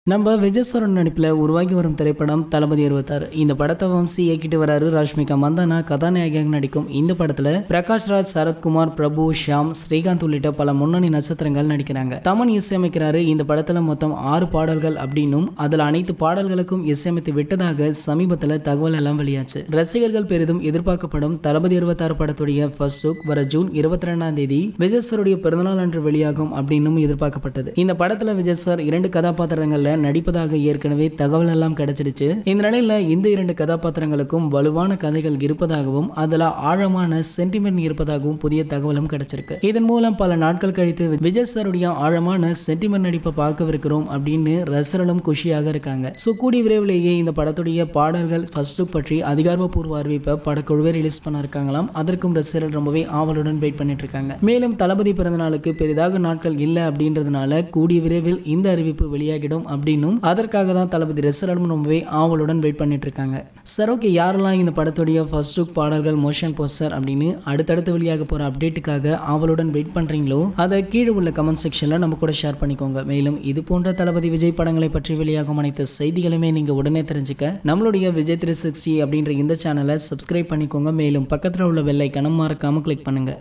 நம்ம விஜய் சரண் நடிப்பில் உருவாகி வரும் திரைப்படம் தளபதி இருபத்தாறு இந்த படத்தை வம்சி இயக்கிட்டு வராரு ராஷ்மிகா மந்தனா கதாநாயகியாக நடிக்கும் இந்த படத்துல பிரகாஷ் ராஜ் சரத்குமார் பிரபு ஷியாம் ஸ்ரீகாந்த் உள்ளிட்ட பல முன்னணி நட்சத்திரங்கள் நடிக்கிறாங்க தமன் இசையமைக்கிறாரு இந்த படத்துல மொத்தம் ஆறு பாடல்கள் அப்படின்னும் அதுல அனைத்து பாடல்களுக்கும் இசையமைத்து விட்டதாக சமீபத்துல தகவல் எல்லாம் வெளியாச்சு ரசிகர்கள் பெரிதும் எதிர்பார்க்கப்படும் தளபதி இருபத்தாறு படத்துடைய ஃபர்ஸ்ட் லுக் வர ஜூன் இருபத்தி ரெண்டாம் தேதி விஜய் சாருடைய பிறந்தநாள் அன்று வெளியாகும் அப்படின்னும் எதிர்பார்க்கப்பட்டது இந்த படத்துல விஜய் சார் இரண்டு கதாபாத்திரங்கள்ல நடிப்பதாக ஏற்கனவே தகவல் எல்லாம் கிடைச்சிடுச்சு இந்த நிலையில இந்த இரண்டு கதாபாத்திரங்களுக்கும் வலுவான கதைகள் இருப்பதாகவும் அதுல ஆழமான சென்டிமெண்ட் இருப்பதாகவும் புதிய தகவலும் கிடைச்சிருக்கு இதன் மூலம் பல நாட்கள் கழித்து விஜய் சாருடைய ஆழமான சென்டிமெண்ட் நடிப்பை பார்க்கவிருக்கிறோம் அப்படின்னு ரசிகர்களும் குஷியாக இருக்காங்க ஸோ கூடிய விரைவிலேயே இந்த படத்துடைய பாடல்கள் ஃபர்ஸ்ட் லுக் பற்றி அதிகாரப்பூர்வ அறிவிப்பை படக்குழுவே ரிலீஸ் பண்ண இருக்காங்களாம் அதற்கும் ரசிகர்கள் ரொம்பவே ஆவலுடன் வெயிட் பண்ணிட்டு இருக்காங்க மேலும் தளபதி பிறந்த நாளுக்கு பெரிதாக நாட்கள் இல்லை அப்படின்றதுனால கூடிய விரைவில் இந்த அறிவிப்பு வெளியாகிடும் அப்படின்னும் அதற்காக தான் தளபதி ரசிகர்களும் ரொம்பவே ஆவலுடன் வெயிட் பண்ணிட்டு இருக்காங்க சார் ஓகே யாரெல்லாம் இந்த படத்துடைய ஃபர்ஸ்ட் லுக் பாடல்கள் மோஷன் போஸ்டர் அப்படின்னு அடுத்தடுத்து வெளியாக போற அப்டேட்டுக்காக ஆவலுடன் வெயிட் பண்றீங்களோ அதை கீழே உள்ள கமெண்ட் செக்ஷன்ல நம்ம கூட ஷேர் பண்ணிக்கோங்க மேலும் இது போன்ற தளபதி விஜய் படங்களை பற்றி வெளியாகும் அனைத்து செய்திகளுமே நீங்க உடனே தெரிஞ்சுக்க நம்மளுடைய விஜய் த்ரீ சிக்ஸ்டி அப்படின்ற இந்த சேனலை சப்ஸ்கிரைப் பண்ணிக்கோங்க மேலும் பக்கத்தில் உள்ள வெள்ளை கணம் மறக்காம கிளிக் பண்ணுங்க